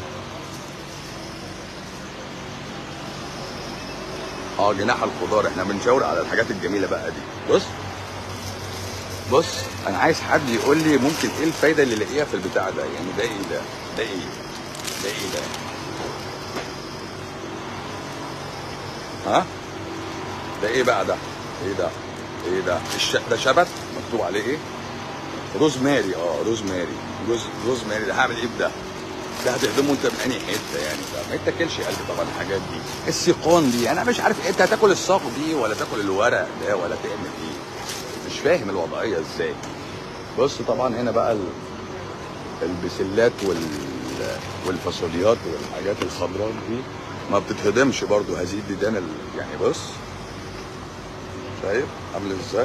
اه جناح الخضار احنا بنشاور على الحاجات الجميله بقى دي بص بص انا عايز حد يقول لي ممكن ايه الفايده اللي الاقيها في البتاع ده يعني ده ايه ده ده ايه ده ايه ده ها ده ايه بقى ده ايه ده ايه ده الش... ده شبت مكتوب عليه ايه روزماري اه روزماري روز روزماري ده هعمل ايه بده ده هتخدمه انت من انهي حته يعني ده ما يتاكلش يا قلبي طبعا الحاجات دي السيقان دي انا مش عارف انت هتاكل الساق دي ولا تاكل الورق ده ولا تعمل ايه مش فاهم الوضعيه ازاي بص طبعا هنا بقى ال... البسلات وال والفاصوليات والحاجات الخضراء دي ما بتتهضمش برضو هذه الديدان ال... يعني بص شايف عامل ازاي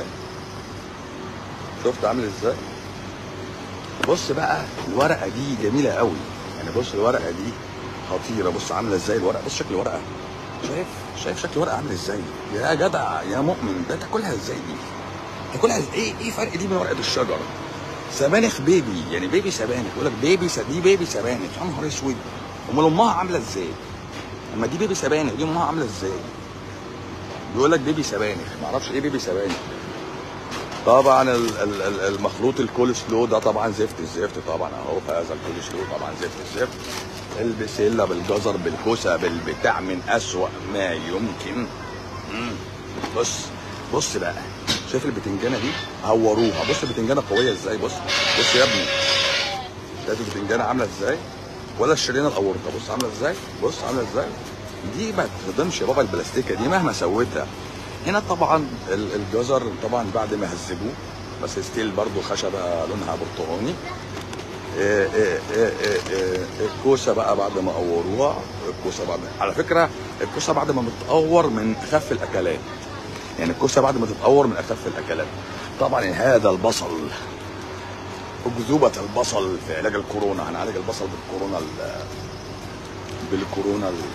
شفت عامل ازاي بص بقى الورقه دي جميله قوي يعني بص الورقه دي خطيره بص عامله ازاي الورقه بص شكل الورقه شايف شايف شكل الورقه عامل ازاي يا جدع يا مؤمن ده تاكلها ازاي دي تاكلها إز- ايه ايه فرق دي من ورقه الشجر سبانخ بيبي يعني بيبي سبانخ يقول لك بيبي س... دي بيبي سبانخ يا نهار اسود امال امها عامله ازاي؟ اما دي بيبي سبانخ دي امها عامله ازاي؟ بيقول لك بيبي سبانخ ما اعرفش ايه بيبي سبانخ طبعا ال- ال- ال- المخلوط الكول سلو ده طبعا زفت الزفت طبعا اهو هذا الكول سلو طبعا زفت الزفت البسله بالجزر بالكوسه بالبتاع من اسوأ ما يمكن مم. بص بص بقى شايف البتنجانه دي هوروها بص البتنجانه قويه ازاي بص بص يا ابني شايف البتنجانه عامله ازاي ولا الشرينه الاورطه بص عامله ازاي بص عامله ازاي دي ما تهضمش يا بابا البلاستيكه دي مهما سويتها هنا طبعا ال- الجزر طبعا بعد ما هذبوه بس ستيل برضو خشبه لونها برتقاني إيه إيه إيه إيه إيه الكوسه بقى بعد ما قوروها الكوسه بعد على فكره الكوسه بعد ما بتقور من اخف الاكلات يعني الكوسه بعد ما تتقور من اخف الاكلات طبعا هذا البصل أكذوبة البصل في علاج الكورونا هنعالج البصل بالكورونا ال- بالكورونا ال-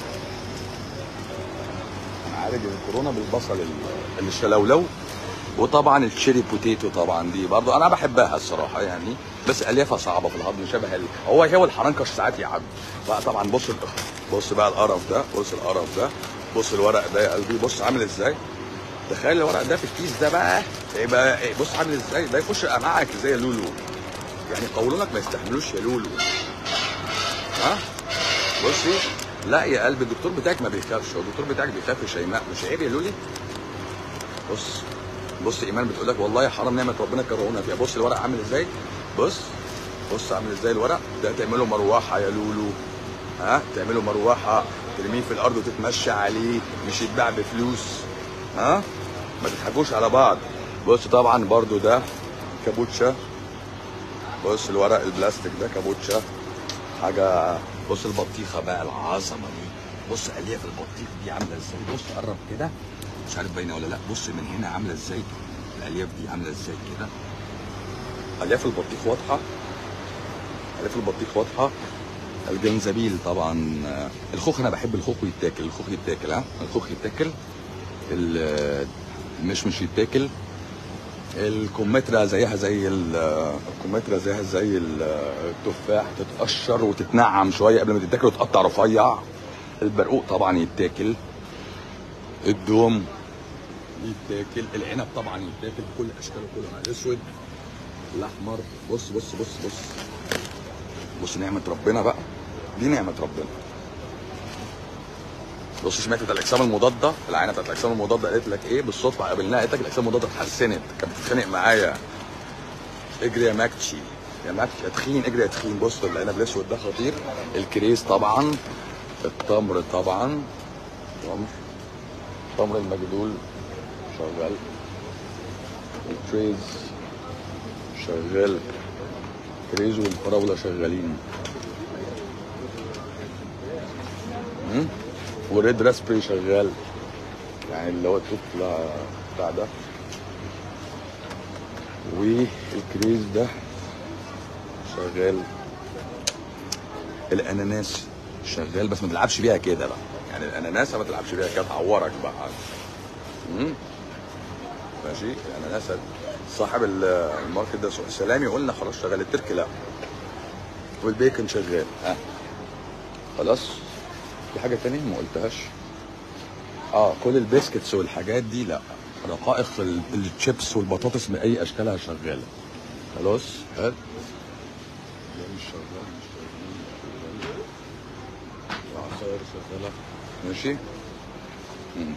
هنعالج الكورونا بالبصل ال- الشلولو وطبعا الشيري بوتيتو طبعا دي برضو انا بحبها الصراحه يعني بس اليافها صعبه في الهضم شبه ال... هو هو الحرنكش ساعات يعب بقى طبعا بص ال- بص بقى القرف ده بص القرف ده بص الورق ده يا قلبي بص عامل ازاي تخيل الورق ده في الكيس ده بقى يبقى إيه، بص عامل ازاي ده يخش امعائك زي لولو يعني قولونك ما يستحملوش يا لولو ها بصي لا يا قلبي الدكتور بتاعك ما بيخافش هو الدكتور بتاعك بيخاف يا شيماء مش عيب يا لولي بص بص ايمان بتقول لك والله يا حرام نعمه ربنا كرهونا فيها بص الورق عامل ازاي بص بص عامل ازاي الورق ده تعمله مروحه يا لولو ها تعمله مروحه ترميه في الارض وتتمشى عليه مش يتباع بفلوس ها ما تضحكوش على بعض بص طبعا برضو ده كابوتشا بص الورق البلاستيك ده كابوتشا حاجه بص البطيخه بقى العظمه دي بص الياف البطيخ دي عامله ازاي بص قرب كده مش عارف باينه ولا لا بص من هنا عامله ازاي الالياف دي عامله ازاي كده الياف البطيخ واضحه الياف البطيخ واضحه الجنزبيل طبعا آه، الخوخ انا بحب الخوخ يتاكل الخوخ يتاكل ها الخوخ يتاكل ال- مش مش يتاكل الكمثرى زيها زي ال- الكمثرى زيها زي ال- التفاح تتقشر وتتنعم شويه قبل ما تتاكل وتقطع رفيع البرقوق طبعا يتاكل الدوم يتاكل العنب طبعا يتاكل كل اشكاله كلها الاسود الاحمر بص بص بص بص بص نعمه ربنا بقى دي نعمه ربنا بص سمعت بتاع الاجسام المضاده العينه بتاعت الاجسام المضاده قالت لك ايه بالصدفه قابلناها قالت لك الاجسام المضاده اتحسنت كانت بتتخانق معايا اجري يا ماكتشي يا ماكتشي يا تخين اجري يا تخين بص العنب الاسود ده خطير الكريز طبعا التمر طبعا تمر تمر المجدول شغال التريز شغال كريز والفراوله شغالين مم؟ والريد راسبري شغال يعني اللي هو التوت بتاع- بتاع ده والكريز ده شغال الاناناس شغال بس ما تلعبش بيها كده بقى يعني الاناناس ما تلعبش بيها كده تعورك بقى مم؟ ماشي الاناناس صاحب ال- الماركت ده سوق سلامي قلنا خلاص شغال التركي لا والبيكن شغال ها خلاص في حاجه تانية ما قلتهاش اه كل البيسكتس والحاجات دي لا رقائق ال- الشيبس والبطاطس باي اشكالها شغاله خلاص هات ده مش شغال مش شغال العصاير شغاله ماشي مم.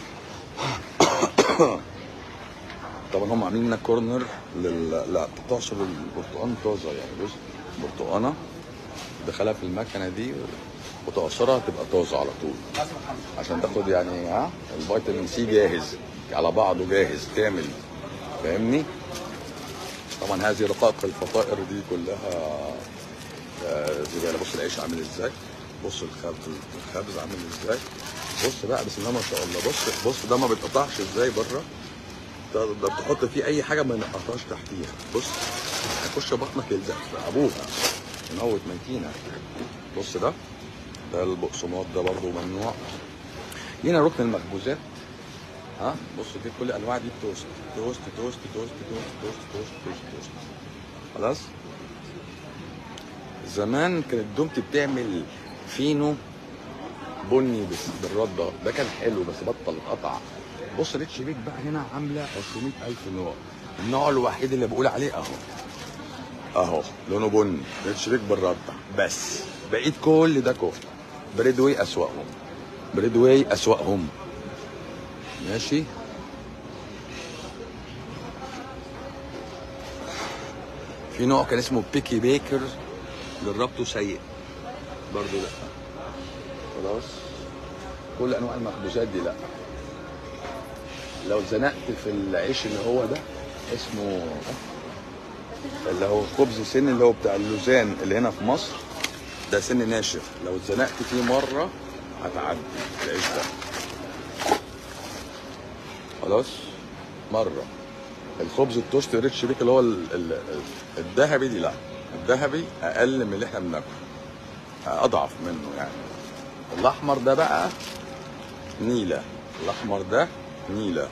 طبعا هم عاملين لنا كورنر لل لا تعصر البرتقال طازه يعني بص برتقانه دخلها في المكنه دي وتعصرها تبقى طازه على طول عشان تاخد يعني ها الفيتامين سي جاهز على بعضه جاهز كامل فاهمني طبعا هذه رقائق الفطائر دي كلها آه، زباله بص العيش عامل ازاي بص الخبز الخبز عامل ازاي بص بقى بسم الله ما شاء الله بص بص ده ما بيتقطعش ازاي بره ده ده بتحط فيه اي حاجه ما ينقطعش تحتيها بص هيخش بطنك يلزق في ابوها يموت ميتينه بص ده ده البقسماط ده برضو ممنوع هنا ركن المخبوزات ها بص دي كل انواع دي توست توست توست توست توست توست توست توست توست خلاص زمان كانت دومتي بتعمل فينو بني بس بالرده ده كان حلو بس بطل قطع بص ريتش بيك بقى هنا عامله 200000 نوع النوع الوحيد اللي بقول عليه اهو اهو لونه بني ريتش بيك بالرده بس بقيت كل ده كفته بريدوي اسواقهم بريدوي اسواقهم ماشي في نوع كان اسمه بيكي بيكر جربته سيء برضه لا خلاص كل انواع المخبوزات دي لا لو زنقت في العيش اللي هو ده اسمه اللي هو خبز سن اللي هو بتاع اللوزان اللي هنا في مصر ده سن ناشف لو اتزنقت فيه مره هتعدي العيش ده خلاص مره الخبز التوست ريتش بيك اللي هو ال- ال- ال- الذهبي دي لا الذهبي اقل من اللي احنا بناكله اضعف منه يعني الاحمر ده بقى نيله الاحمر ده نيله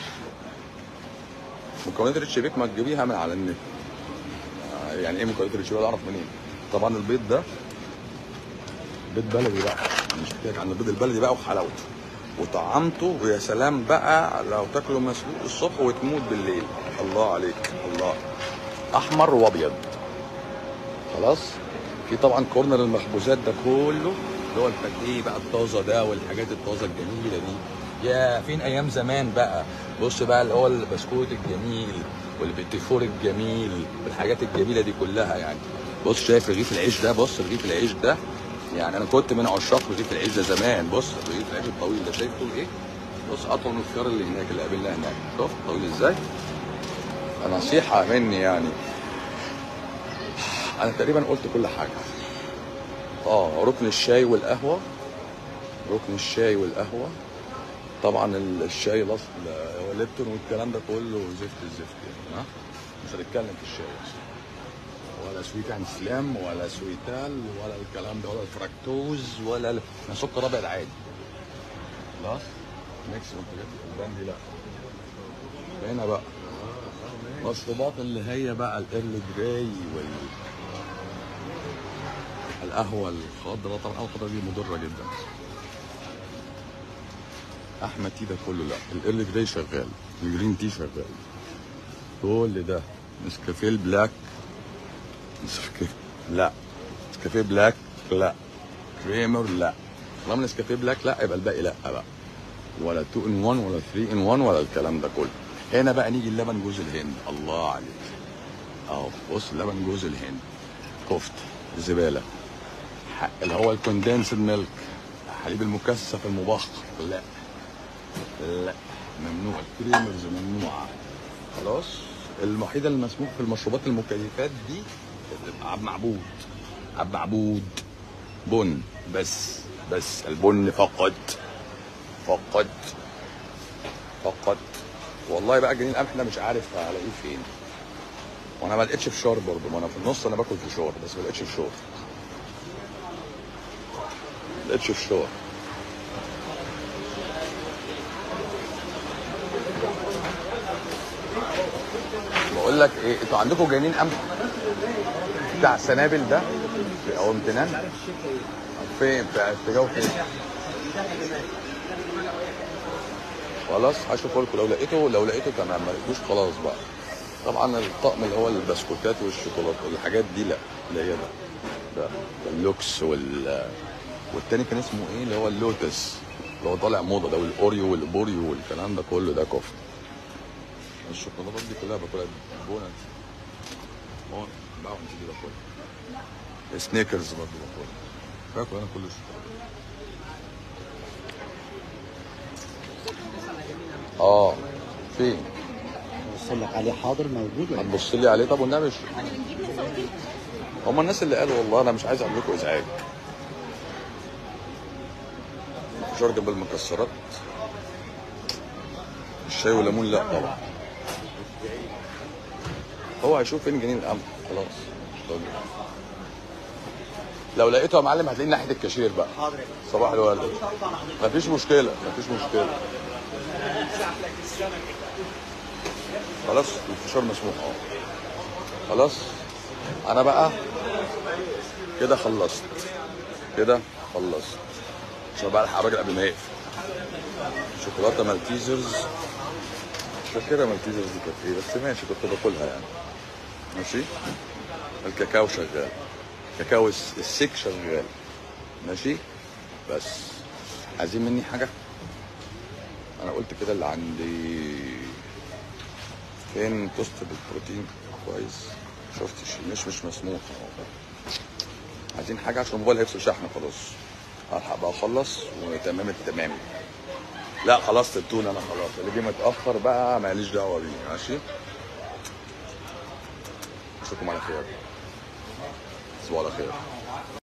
مكونات ريتش بيك ما تجيبيها من على النت آه، يعني ايه مكونات ريتش بيك اعرف منين طبعا البيض ده بيض بلدي بقى مش محتاج عن البيض البلدي بقى وحلاوته وطعمته ويا سلام بقى لو تاكله مسلوق الصبح وتموت بالليل الله عليك الله احمر وابيض خلاص في طبعا كورنر المخبوزات ده كله اللي هو الباتيه بقى الطازه ده والحاجات الطازه الجميله دي يا فين ايام زمان بقى بص بقى اللي هو البسكوت الجميل والبيتيفور الجميل والحاجات الجميله دي كلها يعني بص شايف رغيف العيش ده بص رغيف العيش ده يعني انا كنت من عشاق رغيف العيش ده زمان بص رغيف العيش الطويل ده شايف طول ايه بص اطول من الخيار اللي هناك اللي قابلنا هناك شوف طويل ازاي نصيحه مني يعني انا تقريبا قلت كل حاجه اه ركن الشاي والقهوه ركن الشاي والقهوه طبعا ال- الشاي الاصل هو ليبتون والكلام ده كله زفت الزفت يعني ها مش هنتكلم في الشاي اصلا ولا سويت اند سلام ولا سويتال ولا الكلام ده ولا الفراكتوز ولا ال- يعني سكر ابيض عادي خلاص ميكس منتجات الالبان دي لا هنا بقى مشروبات اللي هي بقى الايرلي جراي وال القهوه الخضراء طبعا القهوه الخضراء دي مضره جدا احمد تي ده كله لا الايرلي جراي شغال الجرين تي شغال كل ده نسكافيه البلاك نسكافيه لا نسكافيه بلاك لا كريمر لا طالما نسكافيه بلاك لا يبقى الباقي لا بقى ولا 2 ان 1 ولا 3 ان 1 ولا الكلام ده كله هنا بقى نيجي اللبن جوز الهند الله عليك اهو بص لبن جوز الهند كفته زباله ح- اللي هو الكوندنسد ميلك حليب المكثف المبخر لا لا ممنوع الكريمرز ممنوعه خلاص الوحيده المسموح في المشروبات المكيفات دي عبد معبود عبد معبود بن بس بس البن فقط فقط فقط والله بقى جنين القمح ده مش عارف هلاقيه فين وانا ما لقيتش فشار برضه ما انا في النص انا باكل فشار بس ما لقيتش فشار ما لقيتش فشار بقول لك ايه انتوا عندكم جنين قمح بتاع السنابل ده او امتنان فين بتاع اتجاهه فين خلاص هشوفه لكم لو لقيته لو لقيته تمام ما لقيتوش خلاص بقى طبعا الطقم اللي هو البسكوتات والشوكولاته والحاجات دي لا اللي هي ده ده اللوكس وال والتاني كان اسمه ايه اللي هو اللوتس اللي هو طالع موضه ده والاوريو والبوريو والكلام ده كله ده كفته الشوكولاتات دي كلها باكلها بونت بونت باونتي دي باكلها سنيكرز برضه باكلها باكل انا كل الشوكولاته اه فين؟ اوصل لك عليه حاضر موجود ولا هتبص لي عليه طب والنبي مش هم الناس اللي قالوا والله انا مش عايز اعمل لكم ازعاج فشار جنب المكسرات الشاي والليمون لا طبعا هو هيشوف فين جنين القمح خلاص طيب. لو لقيته يا معلم هتلاقيه ناحيه الكاشير بقى صباح الورد مفيش مشكله مفيش مشكله خلاص الفشار مسموح اه خلاص انا بقى كده خلصت كده خلصت عشان بقى الحق الراجل قبل ما يقفل شوكولاته مالتيزرز مش فاكرها مالتيزرز دي كانت ايه بس ماشي كنت باكلها يعني ماشي الكاكاو شغال كاكاو الس- السيك شغال ماشي بس عايزين مني حاجه انا قلت كده اللي عندي فين توست بالبروتين كويس شفتش مش مش مسموح أهو. عايزين حاجه عشان الموبايل هيفصل شحن خلاص الحق بقى اخلص وتمام التمام لا خلاص التونه انا خلاص اللي جه متاخر بقى ماليش دعوه بيه ماشي اشوفكم على خير تصبحوا على خير